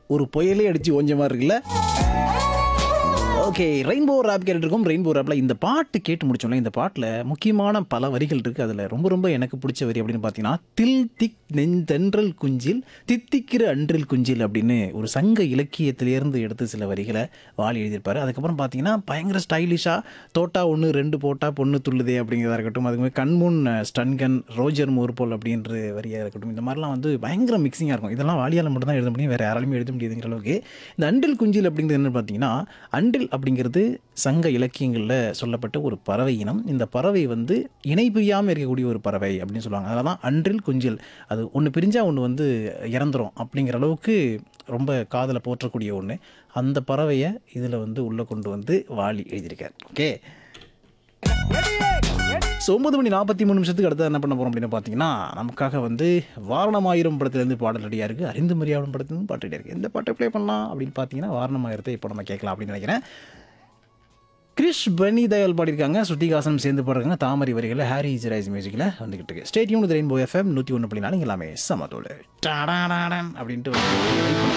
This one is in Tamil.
ஒரு புயலே அடிச்சு ஓஞ்ச மாதிரி இருக்குல்ல ஓகே ரெயின்போ ரேப் கேட்டுருக்கோம் ரெயின்போ ரேப்பில் இந்த பாட்டு கேட்டு முடிச்சோம்ல இந்த பாட்டில் முக்கியமான பல வரிகள் இருக்குது அதில் ரொம்ப ரொம்ப எனக்கு பிடிச்ச வரி அப்படின்னு பார்த்தீங்கன்னா தில் திக் நெஞ்சென்றல் குஞ்சில் தித்திக்கிற அன்றில் குஞ்சில் அப்படின்னு ஒரு சங்க இலக்கியத்திலேருந்து எடுத்து சில வரிகளை வாலி எழுதியிருப்பாரு அதுக்கப்புறம் பார்த்தீங்கன்னா பயங்கர ஸ்டைலிஷாக தோட்டா ஒன்று ரெண்டு போட்டா பொண்ணு துள்ளுதே அப்படிங்கிறதா இருக்கட்டும் அதுக்கு கண்முன் ஸ்டன்கன் ரோஜர் மோர்போல் அப்படின்ற வரியாக இருக்கட்டும் இந்த மாதிரிலாம் வந்து பயங்கர மிக்சிங்காக இருக்கும் இதெல்லாம் வாலியால் மட்டும் தான் எழுத முடியும் வேறு யாராலுமே எழுத முடியாதுங்கிற அளவுக்கு இந்த அண்டில் குஞ்சில் அப்படிங்கிறது என்ன பார்த்தீங்கன்னா அண்டில் அப்படிங்கிறது சங்க இலக்கியங்களில் சொல்லப்பட்ட ஒரு பறவை இனம் இந்த பறவை வந்து இணை பிரியாமல் இருக்கக்கூடிய ஒரு பறவை அப்படின்னு சொல்லுவாங்க அதனால தான் அன்றில் குஞ்சில் அது ஒன்று பிரிஞ்சால் ஒன்று வந்து இறந்துரும் அப்படிங்கிற அளவுக்கு ரொம்ப காதலை போற்றக்கூடிய ஒன்று அந்த பறவையை இதில் வந்து உள்ளே கொண்டு வந்து வாலி எழுதியிருக்கார் ஓகே ஸோ ஒன்பது மணி நாற்பத்தி மூணு நிமிஷத்துக்கு அடுத்து என்ன பண்ண போகிறோம் அப்படின்னு பார்த்தீங்கன்னா நமக்காக வந்து வாரணமாயிரம் படத்துலேருந்து பாடல் ரெடியாக இருக்குது அறிந்து மரியாதை படத்துலேருந்து பாட்டு ரெடியாக இருக்குது எந்த பாட்டை ப்ளே பண்ணலாம் அப்படின்னு பார்த்தீங்கன்னா வாரணமாயிரத்தை இப்போ நம்ம கேட்கலாம் அப்படின்னு நினைக்கிறேன் கிரிஷ் பனி தயால் பாடியிருக்காங்க ஸ்ருதிகாசனம் சேர்ந்து பாடுறாங்க தாமரை வரிகளில் ஹாரி இஜராய்ஸ் மியூசிக்கில் வந்துகிட்டு இருக்கு ஸ்டேடியம் ரெயின்போ எஃப்எம் நூற்றி ஒன்று அப்படின்னாலும் எல்லாமே சமத்தோடு டாடாடாடன் அப்படின்ட்டு வந்து